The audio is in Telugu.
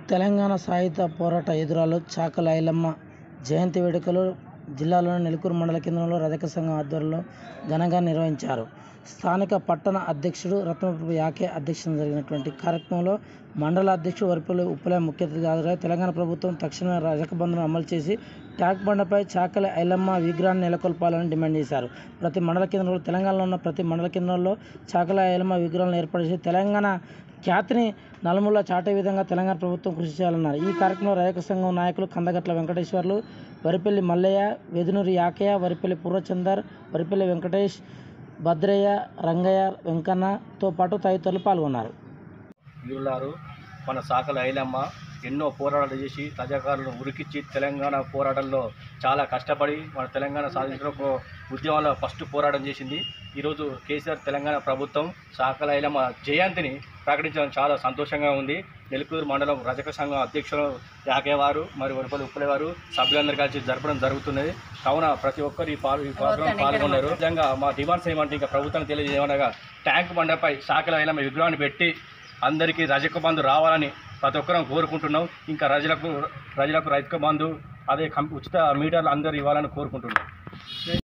తెలంగాణ సాయుధ పోరాట ఎదురాలు చాకల ఐలమ్మ జయంతి వేడుకలు జిల్లాలోని నెలకూరు మండల కేంద్రంలో రజక సంఘం ఆధ్వర్యంలో ఘనంగా నిర్వహించారు స్థానిక పట్టణ అధ్యక్షుడు రత్నప్రభు యాకే అధ్యక్షతన జరిగినటువంటి కార్యక్రమంలో మండల అధ్యక్షుడు వరిపల్లి ఉప్పలే ముఖ్య అతిథిగా హాజరై తెలంగాణ ప్రభుత్వం తక్షణమే రజక బంధును అమలు చేసి ట్యాంక్ బండపై చాకలి ఐలమ్మ విగ్రహాన్ని నెలకొల్పాలని డిమాండ్ చేశారు ప్రతి మండల కేంద్రంలో తెలంగాణలో ఉన్న ప్రతి మండల కేంద్రంలో చాకలి ఐలమ్మ విగ్రహాలను ఏర్పాటు చేసి తెలంగాణ ఖ్యాతిని నలుమూల చాటే విధంగా తెలంగాణ ప్రభుత్వం కృషి చేయాలన్నారు ఈ కార్యక్రమంలో రజక సంఘం నాయకులు కందగట్ల వెంకటేశ్వర్లు వరిపల్లి మల్లయ్య వెదునూరి యాకయ్య వరిపల్లి పూర్వచందర్ వరిపల్లి వెంకటేష్ భద్రయ్య రంగయ్య వెంకన్నతో పాటు తదితరులు పాల్గొన్నారు వీరులారు మన సాకల ఐలమ్మ ఎన్నో పోరాటాలు చేసి రజాకారులను ఉరికిచ్చి తెలంగాణ పోరాటంలో చాలా కష్టపడి మన తెలంగాణ సాధించడానికి ఉద్యమంలో ఫస్ట్ పోరాటం చేసింది ఈరోజు కేసీఆర్ తెలంగాణ ప్రభుత్వం సాకల ఐలమ్మ జయంతిని ప్రకటించడం చాలా సంతోషంగా ఉంది నెలకూరు మండలం రజక సంఘం అధ్యక్షులు యాకేవారు మరి వరపల్లి ఉప్పలేవారు సభ్యులందరూ కలిసి జరపడం జరుగుతున్నది కావున ప్రతి ఒక్కరు ఈ పాలు ఈ ప్రోగ్రాం పాల్గొన్నారు నిజంగా మా డిమాండ్స్ ఏమంటే ఇంకా ప్రభుత్వానికి తెలియజేయమనగా ట్యాంక్ బండపై సాకల ఐలమ్మ విగ్రహాన్ని పెట్టి అందరికీ రజక బంధు రావాలని ప్రతి ఒక్కరం కోరుకుంటున్నాం ఇంకా ప్రజలకు ప్రజలకు రజక బంధు అదే కం ఉచిత మీటర్లు అందరూ ఇవ్వాలని కోరుకుంటున్నాం